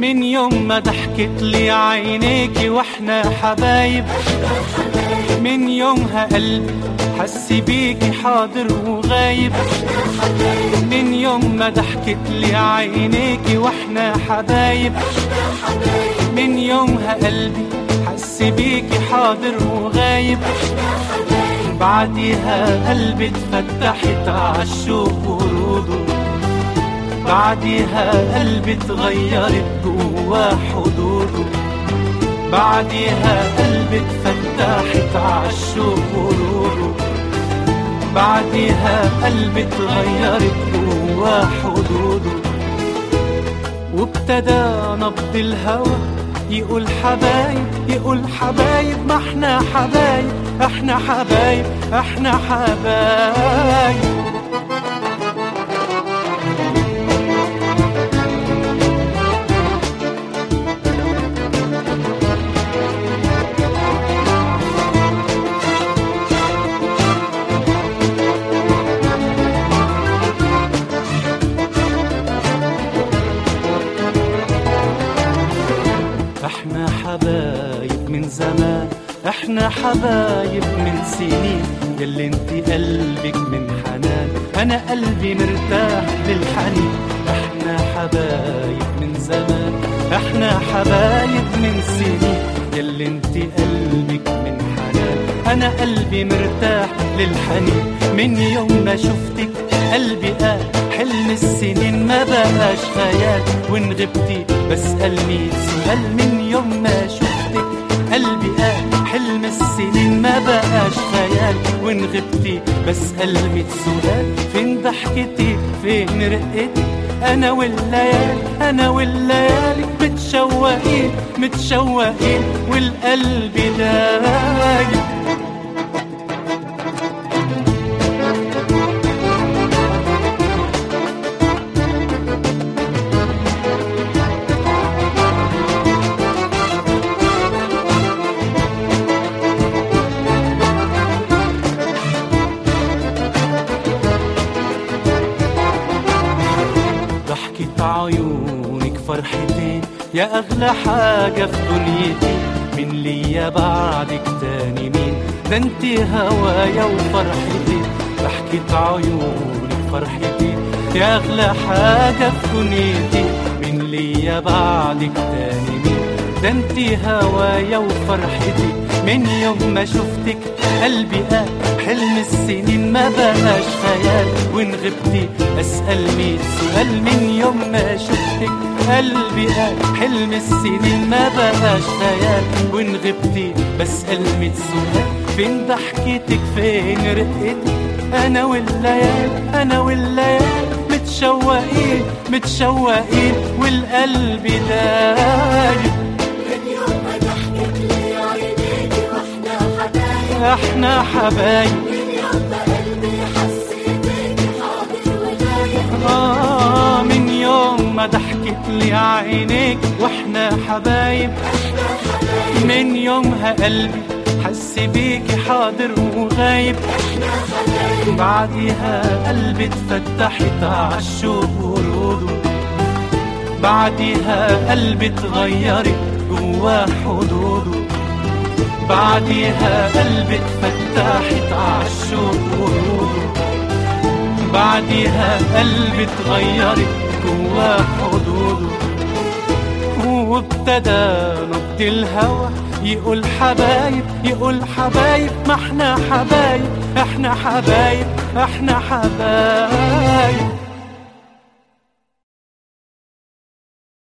من يوم ما ضحكت لي عينيكي واحنا حبايب من يومها قلبي حس بيكي حاضر وغايب من يوم ما ضحكت لي عينيكي واحنا حبايب من يومها قلبي حس بيكي حاضر وغايب بعديها قلبي اتفتحت عالشوق وروده بعديها قلبي اتغيرت جوا حدوده بعديها قلبي اتفتحت عالشوق وروده بعديها قلبي اتغيرت جوا حدوده وابتدى نبض الهوى يقول حبايب يقول حبايب ما احنا حبايب احنا حبايب احنا حبايب احنا حبايب من زمان احنا حبايب من سنين يلي انت قلبك من حنان انا قلبي مرتاح للحنين احنا حبايب من زمان احنا حبايب من سنين يلي انت قلبك من حنان انا قلبي مرتاح للحنين من يوم ما شفتك قلبي قال حلم السنين ما بقاش خيال وان غبتي بسأل ميت سؤال من يوم ما شفتك قلبي قال حلم السنين ما بقاش خيال وان غبتي بسأل ميت سؤال فين ضحكتك فين رقتك انا والليالي انا والليالي متشوقين متشوقين والقلب دايب ضحكة عيونك فرحتين يا أغلى حاجة في دنيتي من ليا بعدك تاني مين ده انت هوايا وفرحتي ضحكة عيونك فرحتي يا أغلى حاجة في دنيتي من ليا بعدك تاني مين ده انت هوايا وفرحتي من يوم ما شفتك قلبي قال حلم السنين ما بقاش خيال وان غبتي اسال ميت سؤال من يوم ما شفتك قلبي قال حلم السنين ما بقاش خيال وان غبتي بسال ميت سؤال فين ضحكتك فين رقتك انا والليالي انا والليالي متشوقين متشوقين والقلب دايب من يوم ما ضحكت لي عينيكي واحنا حبايب احنا حبايب من يوم ما قلبي حس بيكي حاضر وغايب آه من يوم ما ضحكت لي عينيك واحنا حبايب احنا حبايب من يومها قلبي حس بيكي حاضر وغايب احنا حبايب بعديها قلبي اتفتحت عالشوق وروده بعديها قلبي اتغيرت جوا حدوده بعديها قلبي اتفتحت عالشوق وروده بعديها قلبي اتغيرت جوا حدوده وابتدى نبض الهوى يقول حبايب يقول حبايب ما احنا حبايب احنا حبايب احنا حبايب